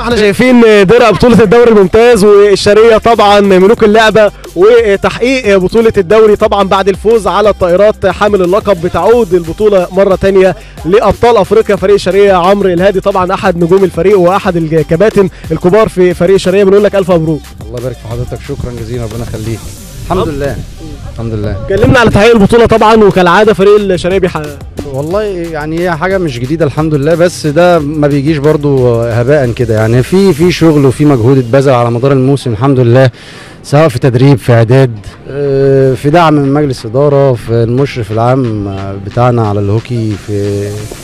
احنا شايفين درع بطولة الدوري الممتاز والشرقية طبعا ملوك اللعبة وتحقيق بطولة الدوري طبعا بعد الفوز على الطائرات حامل اللقب بتعود البطولة مرة تانية لأبطال أفريقيا فريق الشرقية عمرو الهادي طبعا أحد نجوم الفريق وأحد الكباتن الكبار في فريق الشرقية بنقول لك ألف مبروك الله يبارك في حضرتك شكرا جزيلا ربنا يخليك الحمد لله الحمد لله كلمنا على تحقيق البطولة طبعا وكالعادة فريق الشرقية بيحقق والله يعني هي حاجه مش جديده الحمد لله بس ده ما بيجيش برضو هباء كده يعني في في شغل وفي مجهود اتبذل على مدار الموسم الحمد لله سواء في تدريب في اعداد آه، في دعم من مجلس اداره في المشرف العام بتاعنا على الهوكي في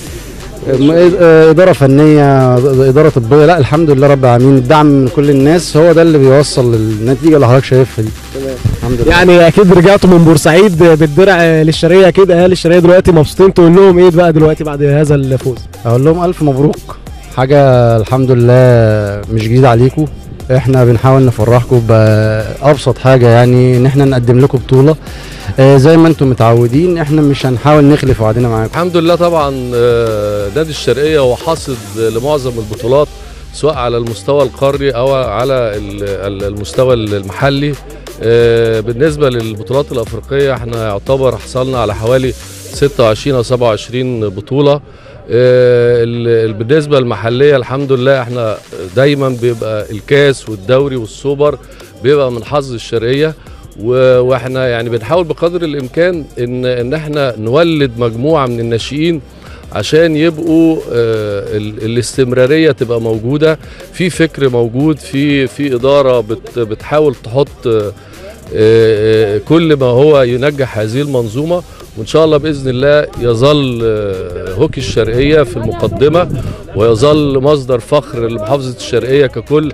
آه، اداره فنيه اداره طبيه لا الحمد لله رب العالمين الدعم من كل الناس هو ده اللي بيوصل للنتيجه اللي حضرتك شايفها دي الحمد لله يعني أكيد رجعتوا من بورسعيد بالدرع للشرقية أكيد أهالي الشرقية دلوقتي مبسوطين تقول لهم إيه بقى دلوقتي بعد هذا الفوز اقول لهم الف مبروك حاجه الحمد لله مش جديده عليكم احنا بنحاول نفرحكم بابسط حاجه يعني ان احنا نقدم لكم بطوله آه، زي ما انتم متعودين احنا مش هنحاول نخلف وعدنا معاكم الحمد لله طبعا آه، نادي الشرقيه هو حاصد لمعظم البطولات سواء على المستوى القاري او على ال- ال- المستوى المحلي آه، بالنسبه للبطولات الافريقيه احنا يعتبر حصلنا على حوالي 26 او 27 بطوله آه، ال- ال- بالنسبه المحليه الحمد لله احنا دايما بيبقى الكاس والدوري والسوبر بيبقى من حظ الشرقيه و- واحنا يعني بنحاول بقدر الامكان ان ان احنا نولد مجموعه من الناشئين عشان يبقوا آه، ال- الاستمراريه تبقى موجوده في فكر موجود في في اداره بت بتحاول تحط آه، آه، كل ما هو ينجح هذه المنظومه وان شاء الله باذن الله يظل آه، هوكي الشرقيه في المقدمه ويظل مصدر فخر لمحافظه الشرقيه ككل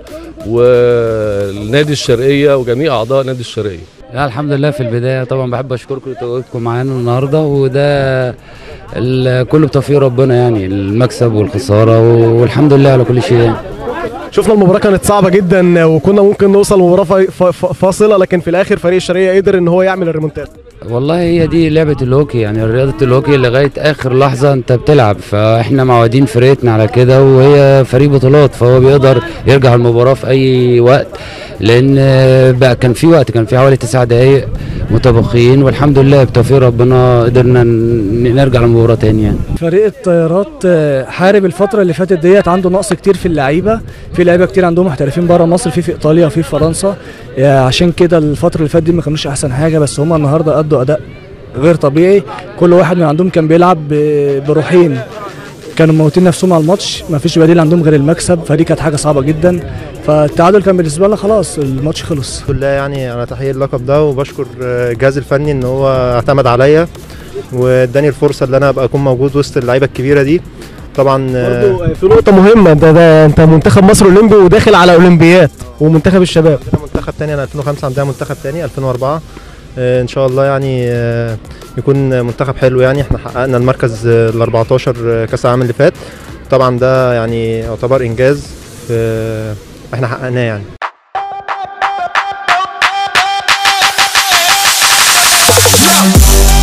والنادي الشرقيه وجميع اعضاء نادي الشرقيه لا الحمد لله في البداية طبعا بحب أشكركم لتواجدكم معانا النهاردة وده ال- كله بتوفيق ربنا يعني المكسب والخسارة والحمد لله على كل شيء يعني. شفنا المباراة كانت صعبة جدا وكنا ممكن نوصل لمباراة فا- فا- فا- فاصلة لكن في الآخر فريق الشرقية قدر إن هو يعمل الريمونتادا والله هي دي لعبة الهوكي يعني رياضة الهوكي لغاية آخر لحظة أنت بتلعب فإحنا معودين فرقتنا على كده وهي فريق بطولات فهو بيقدر يرجع المباراة في أي وقت لأن بقى كان في وقت كان في حوالي تسع دقايق متبقيين والحمد لله بتوفيق ربنا قدرنا ن- نرجع المباراة تاني يعني فريق الطيارات آه، حارب الفترة اللي فاتت ديت عنده نقص كتير في اللعيبة في لعيبة كتير عندهم محترفين بره مصر في في ايطاليا وفي فرنسا آه، عشان كده الفترة اللي فاتت دي ما كانوش احسن حاجة بس هم النهاردة ادوا اداء غير طبيعي كل واحد من عندهم كان بيلعب ب- بروحين كانوا موتين نفسهم على الماتش ما فيش بديل عندهم غير المكسب فدي كانت حاجة صعبة جدا فالتعادل كان بالنسبة لنا خلاص الماتش خلص الحمد لله يعني انا تحقيق اللقب ده وبشكر آه، الجهاز الفني ان هو اعتمد عليا واداني الفرصه ان انا ابقى اكون موجود وسط اللعيبه الكبيره دي طبعا آه، برضو في نقطة مهمة ده, ده أنت منتخب مصر أولمبي وداخل على أولمبيات ومنتخب الشباب عندنا منتخب تاني انا 2005 عندنا منتخب تاني 2004 آه، ان شاء الله يعني آه، يكون منتخب حلو يعني احنا حققنا المركز آه، ال 14 آه، كاس العالم اللي فات طبعا ده يعني يعتبر انجاز آه، احنا حققناه يعني Yeah.